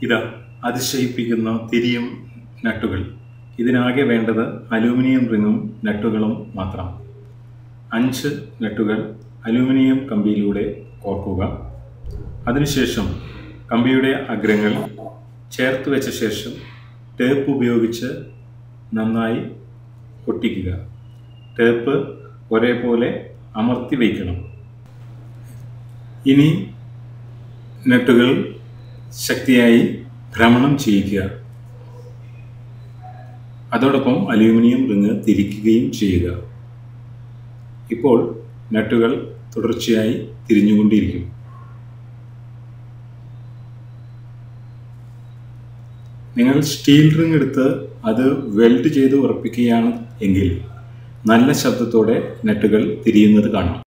ഇതാ അതിശയിപ്പിക്കുന്ന തിരിയും നട്ടുകൾ ഇതിനാകെ വേണ്ടത് അലൂമിനിയം റിങ്ങും നട്ടുകളും മാത്രം അഞ്ച് നട്ടുകൾ അലൂമിനിയം കമ്പിയിലൂടെ കോർക്കുക അതിനുശേഷം കമ്പിയുടെ അഗ്രങ്ങൾ ചേർത്ത് വെച്ച ശേഷം ടേപ്പ് ഉപയോഗിച്ച് നന്നായി ഒട്ടിക്കുക ടേപ്പ് ഒരേപോലെ അമർത്തി വയ്ക്കണം ഇനി നട്ടുകൾ ശക്തിയായി ഭ്രമണം ചെയ്യിക്കുക അതോടൊപ്പം അലൂമിനിയം റിങ് തിരിക്കുകയും ചെയ്യുക ഇപ്പോൾ നട്ടുകൾ തുടർച്ചയായി തിരിഞ്ഞുകൊണ്ടിരിക്കും നിങ്ങൾ സ്റ്റീൽ റിങ് എടുത്ത് അത് വെൽഡ് ചെയ്ത് ഉറപ്പിക്കുകയാണ് എങ്കിൽ നല്ല ശബ്ദത്തോടെ നട്ടുകൾ തിരിയുന്നത് കാണാം